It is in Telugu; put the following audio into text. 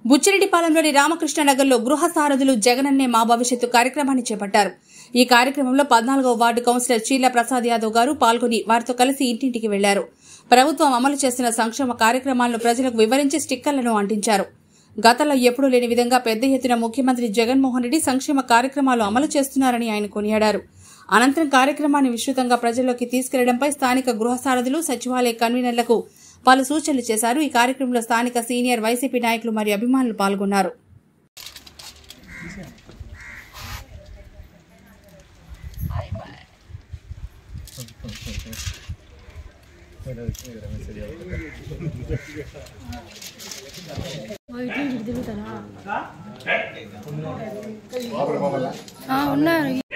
బుచ్చిరెడ్డిపాలెంలోని రామకృష్ణ నగర్లో గృహ సారథులు జగనన్నే మా భవిష్యత్తు కార్యక్రమాన్ని చేపట్టారు ఈ కార్యక్రమంలో పద్నాలుగవ వార్డు కౌన్సిలర్ చీల ప్రసాద్ యాదవ్ గారు పాల్గొని వారితో కలిసి ఇంటింటికి వెళ్లారు ప్రభుత్వం అమలు చేస్తున్న సంక్షేమ కార్యక్రమాలను ప్రజలకు వివరించి స్టిక్కర్లను అంటించారు గతంలో ఎప్పుడూ లేని విధంగా పెద్ద ఎత్తున ముఖ్యమంత్రి జగన్మోహన్ రెడ్డి సంక్షేమ కార్యక్రమాలు అమలు చేస్తున్నారని ఆయన కొనియాడారు అనంతరం కార్యక్రమాన్ని విస్తృతంగా ప్రజల్లోకి తీసుకెళ్లడంపై స్థానిక గృహ సారథులు సచివాలయ కన్వీనర్లకు పలు సూచనలు చేశారు ఈ కార్యక్రమంలో స్థానిక సీనియర్ వైసీపీ నాయకులు మరియు అభిమానులు పాల్గొన్నారు ఉన్నారు